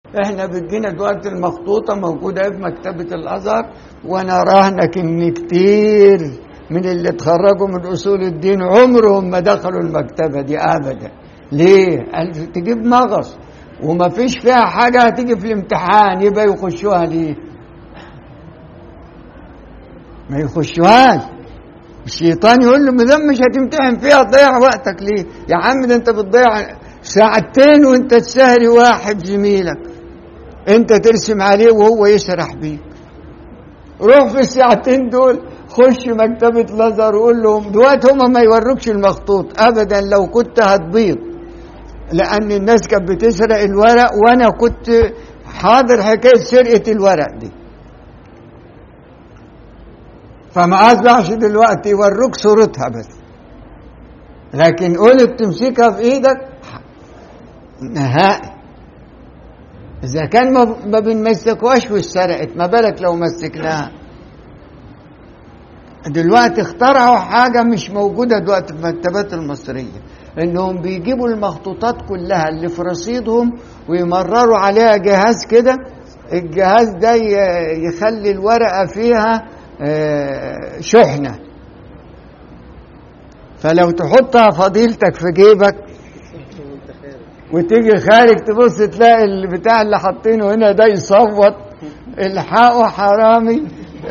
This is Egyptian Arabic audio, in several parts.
احنا بتجينا دلوقتي المخطوطة موجودة في مكتبة الأزهر وانا راهنك ان كتير من اللي اتخرجوا من اصول الدين عمرهم ما دخلوا المكتبة دي ابدا ليه؟ قال تجيب مغص وما فيش فيها حاجة هتيجي في الامتحان يبقى يخشوها ليه؟ ما يخشوهاش الشيطان يقول له مدام مش هتمتحن فيها تضيع وقتك ليه؟ يا عم ده انت بتضيع ساعتين وانت تسهري واحد زميلك انت ترسم عليه وهو يسرح بيك روح في الساعتين دول خش مكتبة لازر وقول لهم دلوقتي هما ما يوروكش المخطوط ابدا لو كنت هتبيض لان الناس كانت بتسرق الورق وانا كنت حاضر حكاية سرقة الورق دي فما اصبحش دلوقتي يوروك صورتها بس لكن قلت تمسكها في ايدك نهائي اذا كان ما ما بنمسكوهاش واتسرقت ما بالك لو مسكناها دلوقتي اخترعوا حاجة مش موجودة دلوقتي في المكتبات المصرية انهم بيجيبوا المخطوطات كلها اللي في رصيدهم ويمرروا عليها جهاز كده الجهاز ده ي- يخلي الورقة فيها آه، شحنة فلو تحطها فضيلتك في جيبك وتيجي خارج تبص تلاقي البتاع اللي حاطينه هنا ده يصوت الحقه حرامي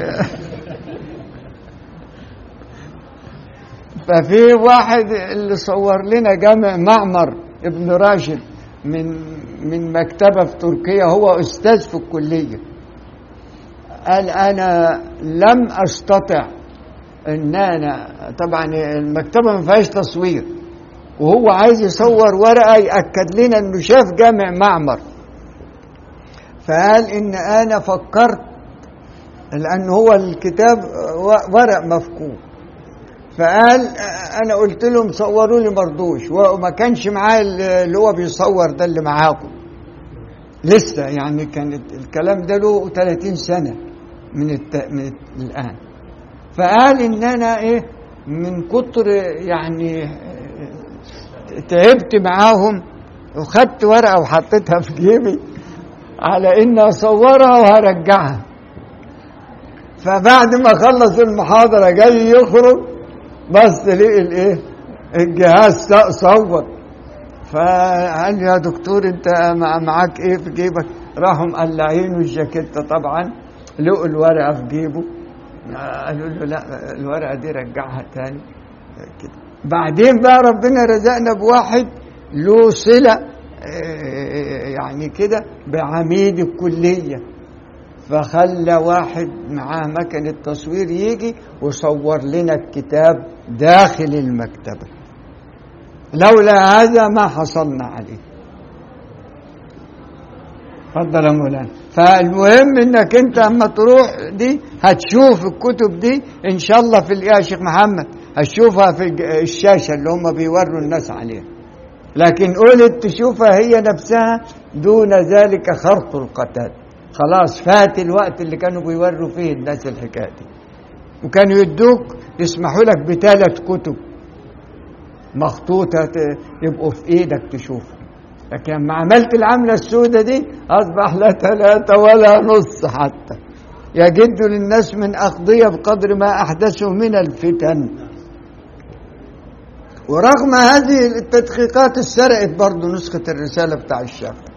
ففي واحد اللي صور لنا جامع معمر ابن راشد من من مكتبه في تركيا هو استاذ في الكليه قال انا لم استطع ان انا طبعا المكتبه ما فيهاش تصوير وهو عايز يصور ورقه ياكد لنا انه شاف جامع معمر فقال ان انا فكرت لان هو الكتاب ورق مفكوك فقال انا قلت لهم صوروا لي مردوش وما كانش معاه اللي هو بيصور ده اللي معاكم لسه يعني كانت الكلام ده له 30 سنه من, الت... من الت... الان فقال ان انا ايه من كتر يعني تعبت معاهم وخدت ورقه وحطيتها في جيبي على ان اصورها وهرجعها فبعد ما خلص المحاضره جاي يخرج بس لقي الايه الجهاز صوت فقال لي يا دكتور انت معاك ايه في جيبك راحوا مقلعينه الجاكيته طبعا لقوا الورقه في جيبه قالوا له لا الورقه دي رجعها تاني كده بعدين بقى ربنا رزقنا بواحد له صله يعني كده بعميد الكليه فخلى واحد معاه مكنة تصوير يجي وصور لنا الكتاب داخل المكتبة لولا هذا ما حصلنا عليه تفضل يا مولانا فالمهم انك انت اما تروح دي هتشوف الكتب دي ان شاء الله في يا شيخ محمد هتشوفها في الشاشه اللي هم بيوروا الناس عليها لكن قلت تشوفها هي نفسها دون ذلك خرق القتال خلاص فات الوقت اللي كانوا بيوروا فيه الناس الحكايه دي وكانوا يدوك يسمحوا لك بثلاث كتب مخطوطه يبقوا في ايدك تشوفها لكن لما عملت العمله السوداء دي اصبح لا ثلاثه ولا نص حتى يجد للناس من اقضيه بقدر ما احدثوا من الفتن ورغم هذه التدقيقات اتسرقت برضه نسخه الرساله بتاع الشيخ